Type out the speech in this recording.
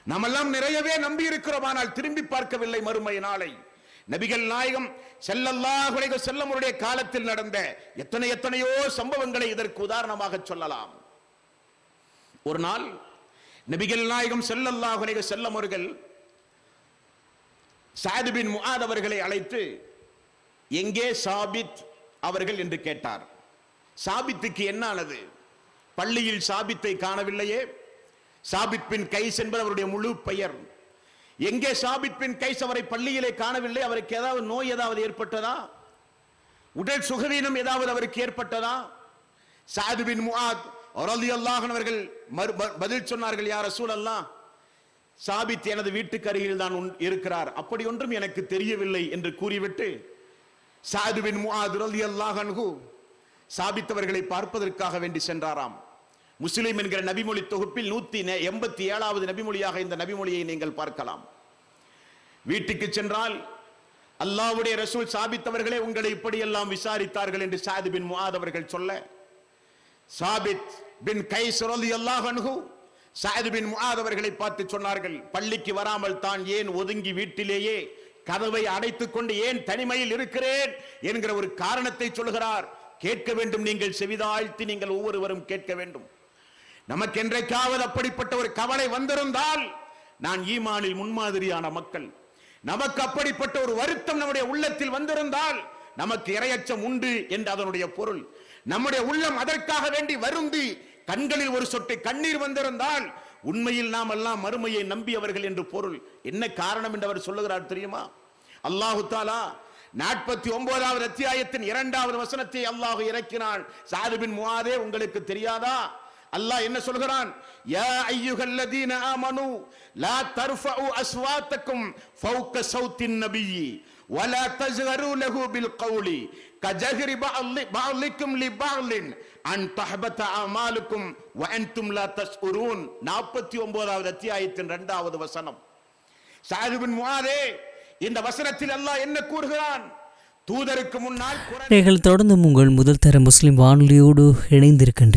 நாமெல்லாம் நிறையவே நம்பி இருக்கிறோம் ஆனால் திரும்பி பார்க்கவில்லை மறுமை நாளை நபிகள் நாயகம் ஸல்லல்லாஹு அலைஹி செல்லமுடைய காலத்தில் நடந்த எத்தனை எத்தனையோ சம்பவங்களை இதற்கு உதாரணமாக சொல்லலாம் ஒரு நாள் நபிகள் நாயகம் ஸல்லல்லாஹு அலைஹி செல்லம் அவர்கள் சாது பின் முஆத் அவர்களை அழைத்து எங்கே சாபித் அவர்கள் என்று கேட்டார் சாபித்துக்கு என்ன ஆனது பள்ளியில் சாபித்தை காணவில்லையே சாபித் பின் கைஸ் என்பது அவருடைய முழு பெயர் எங்கே சாபித் பின் கைஸ் அவரை பள்ளியிலே காணவில்லை அவருக்கு ஏதாவது நோய் ஏதாவது ஏற்பட்டதா உடல் சுகவீனம் ஏதாவது அவருக்கு ஏற்பட்டதா சாது பின் முஆத் ரலியல்லாஹு அன்ஹு அவர்கள் மறு- மறு- பதில் சொன்னார்கள் யார் ரசூலல்லாஹ் சாபித் எனது வீட்டுக்கு அருகில் தான் உன்- இருக்கிறார் அப்படி ஒன்றும் எனக்கு தெரியவில்லை என்று கூறிவிட்டு சாதுவின் முஆத் ரலியல்லாஹு அன்ஹு சாபித் அவர்களை பார்ப்பதற்காக வேண்டி சென்றாராம் முஸ்லிம் என்கிற நபிமொழி தொகுப்பில் நூத்தி நெ- எண்பத்தி ஏழாவது நபிமொழியாக இந்த நபிமொழியை நீங்கள் பார்க்கலாம் வீட்டுக்கு சென்றால் அல்லாஹ்வுடைய ரசூல் சாபித் அவர்களே உங்களை இப்படியெல்லாம் விசாரித்தார்கள் என்று சாது பின் முஆத் அவர்கள் சொல்ல சாபித் பின் கைஸ் ரலியல்லாஹு அன்ஹு சாது பின் முஆத் அவர்களை பார்த்து சொன்னார்கள் பள்ளிக்கு வராமல் தான் ஏன் ஒதுங்கி வீட்டிலேயே கதவை அடைத்துக் கொண்டு ஏன் தனிமையில் இருக்கிறேன் என்கிற ஒரு காரணத்தை சொல்கிறார் கேட்க வேண்டும் நீங்கள் செவிதாழ்த்தி நீங்கள் ஒவ்வொருவரும் கேட்க வேண்டும் நமக்கு என்றைக்காவது அப்படிப்பட்ட ஒரு கவலை வந்திருந்தால் நான் ஈமானில் முன்மாதிரியான மக்கள் நமக்கு அப்படிப்பட்ட ஒரு வருத்தம் நம்முடைய உள்ளத்தில் வந்திருந்தால் நமக்கு இரையச்சம் உண்டு என்று அதனுடைய பொருள் நம்முடைய உள்ளம் அதற்காக வேண்டி வருந்தி கண்களில் ஒரு சொட்டு கண்ணீர் வந்திருந்தால் உண்மையில் நாம் எல்லாம் மறுமையை நம்பியவர்கள் என்று பொருள் என்ன காரணம் என்று அவர் சொல்லுகிறார் தெரியுமா அல்லாஹு தாலா நாற்பத்தி ஒன்பதாவது அத்தியாயத்தின் இரண்டாவது வசனத்தை அல்லாஹ் இறக்கினான் சாதுபின் முஆதே உங்களுக்கு தெரியாதா அல்லாஹ் என்ன சொல்கிறான் யா ஐயுகல்லதீன ஆமனு லா தர்ஃபஉ அஸ்வாத்தக்கும் ஃபௌக சௌத்தின் நபியி வலா தஜ்ஹரு லஹு பில் கௌலி கஜஹரி பஅலி பஅலிக்கும் லி பஅலின் அன் தஹபத அமாலுக்கும் வ அன்தும் லா தஸ்உரூன் 49வது அத்தியாயத்தின் இரண்டாவது வசனம் சாதுபின் முஆதே இந்த வசனத்தில் அல்லாஹ் என்ன கூறுகிறான் தூதருக்கு முன்னால் குரல் நீங்கள் தொடர்ந்து உங்கள் முதல் தர முஸ்லிம் வானொலியோடு இணைந்திருக்கின்றீர்கள்